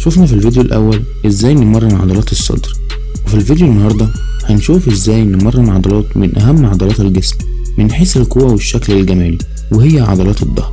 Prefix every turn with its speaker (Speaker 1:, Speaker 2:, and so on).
Speaker 1: شفنا في الفيديو الأول ازاي نمرن عضلات الصدر وفي الفيديو النهاردة هنشوف ازاي نمرن عضلات من أهم عضلات الجسم من حيث القوة والشكل الجمالي وهي عضلات الظهر